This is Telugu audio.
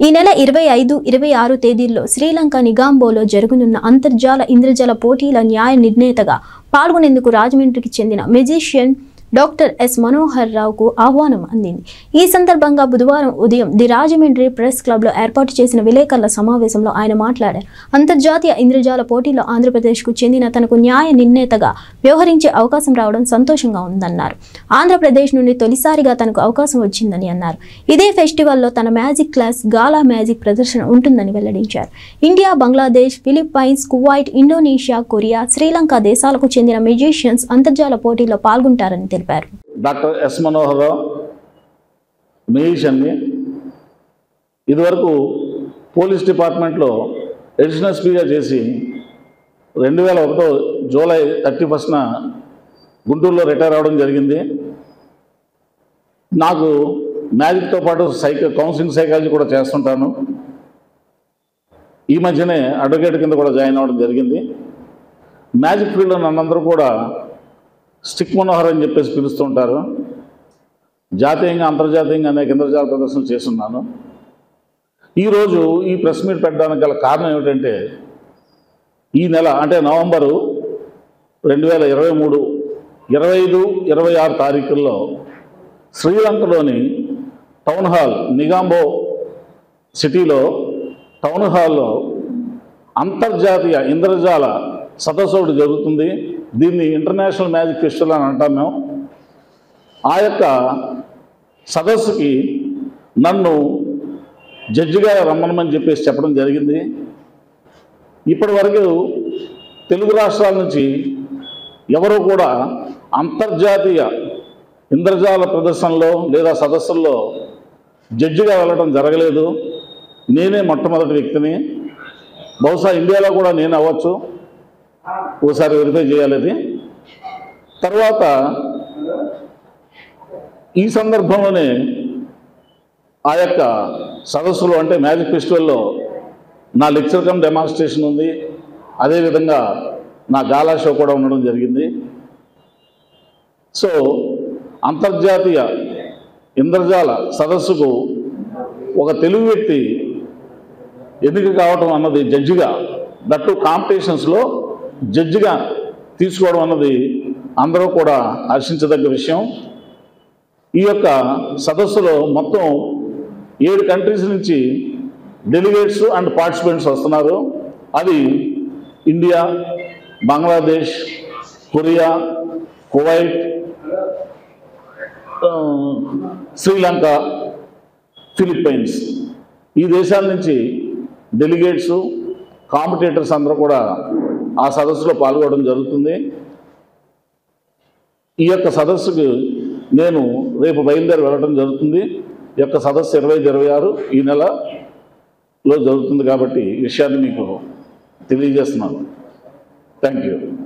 ఈ నెల ఇరవై ఐదు ఇరవై ఆరు తేదీల్లో శ్రీలంక నిగాంబోలో జరగనున్న అంతర్జాల ఇంద్రజల పోటీల న్యాయ నిర్ణేతగా పాల్గొనేందుకు రాజమండ్రికి చెందిన మెజిషియన్ డాక్టర్ ఎస్ మనోహర్ రావుకు ఆహ్వానం అందింది ఈ సందర్భంగా బుధవారం ఉదయం ది రాజమండ్రి ప్రెస్ క్లబ్లో ఏర్పాటు చేసిన విలేకరుల సమావేశంలో ఆయన మాట్లాడారు అంతర్జాతీయ ఇంద్రజాల పోటీలో ఆంధ్రప్రదేశ్కు చెందిన తనకు న్యాయ నిర్ణేతగా వ్యవహరించే అవకాశం రావడం సంతోషంగా ఉందన్నారు ఆంధ్రప్రదేశ్ నుండి తొలిసారిగా తనకు అవకాశం వచ్చిందని అన్నారు ఇదే ఫెస్టివల్లో తన మ్యాజిక్ క్లాస్ గాలా మ్యాజిక్ ప్రదర్శన ఉంటుందని వెల్లడించారు India Bangladesh Philippines Kuwait Indonesia Korea Sri Lanka దేశాలకు చెందిన మెజిషియన్స్ అంతర్జాల పోటీలో పాల్గొంటారని తెలిపారు డాక్టర్ ఎస్ మనోహర్ రావు మేయిషన్ని ఇదివరకు పోలీస్ డిపార్ట్మెంట్లో అడిషనల్ ఎస్పీగా చేసి రెండు వేల ఒకటో జూలై థర్టీ ఫస్ట్న గుంటూరులో రిటైర్ అవ్వడం జరిగింది నాకు మ్యాజిక్తో పాటు సైక కౌన్సిలింగ్ సైకాలజీ కూడా చేస్తుంటాను ఈ మధ్యనే అడ్వకేట్ కింద కూడా జాయిన్ అవ్వడం జరిగింది మ్యాజిక్ ఫీల్డ్లో నన్నందరూ కూడా స్టిక్ మనోహర్ అని చెప్పేసి పిలుస్తుంటారు జాతీయంగా అంతర్జాతీయంగా అనేక ఇంద్రజాల ప్రదర్శనలు చేస్తున్నాను ఈరోజు ఈ ప్రెస్ మీట్ పెట్టడానికి గల కారణం ఏమిటంటే ఈ నెల అంటే నవంబరు రెండు వేల ఇరవై మూడు ఇరవై ఐదు ఇరవై ఆరు తారీఖుల్లో శ్రీలంకలోని టౌన్ హాల్ నిగాంబో సిటీలో టౌన్ హాల్లో అంతర్జాతీయ ఇంద్రజాల సదస్సు ఒకటి జరుగుతుంది దీన్ని ఇంటర్నేషనల్ మ్యాజిక్ ఫెస్టివల్ అని అంటాం మేము ఆ యొక్క సదస్సుకి నన్ను జడ్జిగా రమ్మనమని చెప్పేసి చెప్పడం జరిగింది ఇప్పటి వరకు తెలుగు రాష్ట్రాల నుంచి ఎవరు కూడా అంతర్జాతీయ ఇంద్రజాల ప్రదర్శనలో లేదా సదస్సుల్లో జడ్జిగా వెళ్ళడం జరగలేదు నేనే మొట్టమొదటి వ్యక్తిని బహుశా ఇండియాలో కూడా నేను అవ్వచ్చు ఓసారి వెరిఫై చేయాలి అది తర్వాత ఈ సందర్భంలోనే ఆ యొక్క సదస్సులో అంటే మ్యాజిక్ ఫెస్టివల్లో నా లెక్చర్ కమ్ డెమాన్స్ట్రేషన్ ఉంది అదేవిధంగా నా గాలా షో కూడా ఉండడం జరిగింది సో అంతర్జాతీయ ఇంద్రజాల సదస్సుకు ఒక తెలుగు వ్యక్తి ఎన్నిక కావటం అన్నది జడ్జిగా దట్టు కాంపిటీషన్స్లో జడ్జిగా తీసుకోవడం అన్నది అందరూ కూడా హర్షించదగ్గ విషయం ఈ యొక్క సదస్సులో మొత్తం ఏడు కంట్రీస్ నుంచి డెలిగేట్స్ అండ్ పార్టిసిపెంట్స్ వస్తున్నారు అది ఇండియా బంగ్లాదేశ్ కొరియా కువైట్ ఆ, శ్రీలంక ఫిలిప్పైన్స్ ఈ దేశాల నుంచి డెలిగేట్స్ కాంపిటేటర్స్ అందరూ కూడా ఆ సదస్సులో పాల్గొనడం జరుగుతుంది ఈ యొక్క సదస్సుకు నేను రేపు బయలుదేరి వెళ్ళడం జరుగుతుంది ఈ యొక్క సదస్సు ఇరవై ఐదు ఇరవై ఆరు ఈ నెలలో జరుగుతుంది కాబట్టి ఈ విషయాన్ని మీకు తెలియజేస్తున్నాను థ్యాంక్ యూ